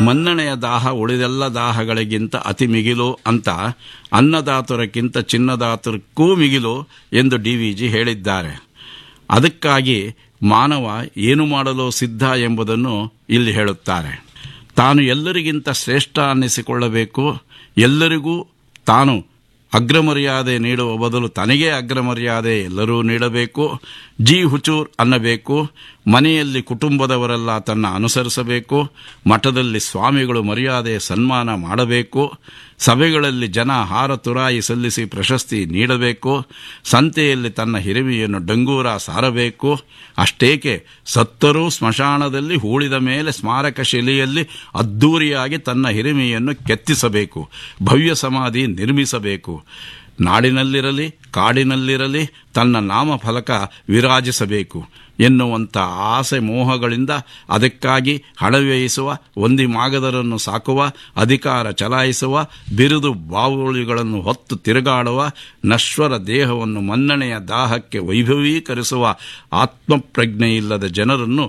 ಮನ್ನಣೆಯ ದಾಹ ಉಳಿದೆಲ್ಲ ದಾಹಗಳಿಗಿಂತ ಅತಿ ಮಿಗಿಲು ಅಂತ ಅನ್ನದಾತುರಕ್ಕಿಂತ ಚಿನ್ನದಾತುರಕ್ಕೂ ಮಿಗಿಲು ಎಂದು ಡಿವಿಜಿ ಹೇಳಿದ್ದಾರೆ ಅದಕ್ಕಾಗಿ ಮಾನವ ಏನು ಮಾಡಲು ಸಿದ್ಧ ಎಂಬುದನ್ನು ಇಲ್ಲಿ ಹೇಳುತ್ತಾರೆ ತಾನು ಎಲ್ಲರಿಗಿಂತ ಶ್ರೇಷ್ಠ ಅನ್ನಿಸಿಕೊಳ್ಳಬೇಕು ಎಲ್ಲರಿಗೂ ತಾನು ಅಗ್ರಮರ್ಯಾದೆ ನೀಡುವ ಬದಲು ತನಗೇ ಅಗ್ರಮರ್ಯಾದೆ ಎಲ್ಲರೂ ನೀಡಬೇಕು ಜಿ ಹುಚೂರ್ ಅನ್ನಬೇಕು ಮನೆಯಲ್ಲಿ ಕುಟುಂಬದವರೆಲ್ಲ ತನ್ನ ಅನುಸರಿಸಬೇಕು ಮಠದಲ್ಲಿ ಸ್ವಾಮಿಗಳು ಮರ್ಯಾದೆ ಸನ್ಮಾನ ಮಾಡಬೇಕು ಸಭೆಗಳಲ್ಲಿ ಜನ ಹಾರ ತುರಾಯಿ ಸಲ್ಲಿಸಿ ಪ್ರಶಸ್ತಿ ನೀಡಬೇಕು ಸಂತೆಯಲ್ಲಿ ತನ್ನ ಹಿರಿಮೆಯನ್ನು ಡಂಗೂರ ಸಾರಬೇಕು ಅಷ್ಟೇಕೆ ಸತ್ತರೂ ಸ್ಮಶಾನದಲ್ಲಿ ಹೂಳಿದ ಮೇಲೆ ಸ್ಮಾರಕ ಶಿಲೆಯಲ್ಲಿ ಅದ್ದೂರಿಯಾಗಿ ತನ್ನ ಹಿರಿಮೆಯನ್ನು ಕೆತ್ತಿಸಬೇಕು ಭವ್ಯ ಸಮಾಧಿ ನಿರ್ಮಿಸಬೇಕು ನಾಡಿನಲ್ಲಿರಲಿ ಕಾಡಿನಲ್ಲಿರಲಿ ತನ್ನ ನಾಮಫಲಕ ವಿರಾಜಿಸಬೇಕು ಎನ್ನುವಂಥ ಆಸೆ ಮೋಹಗಳಿಂದ ಅದಕ್ಕಾಗಿ ಹಣ ವ್ಯಯಿಸುವ ಒಂದಿ ಮಾಗದರನ್ನು ಸಾಕುವ ಅಧಿಕಾರ ಚಲಾಯಿಸುವ ಬಿರುದು ಬಾವುಳಿಗಳನ್ನು ಹೊತ್ತು ತಿರುಗಾಡುವ ನಶ್ವರ ದೇಹವನ್ನು ಮನ್ನಣೆಯ ದಾಹಕ್ಕೆ ವೈಭವೀಕರಿಸುವ ಆತ್ಮಪ್ರಜ್ಞೆಯಿಲ್ಲದ ಜನರನ್ನು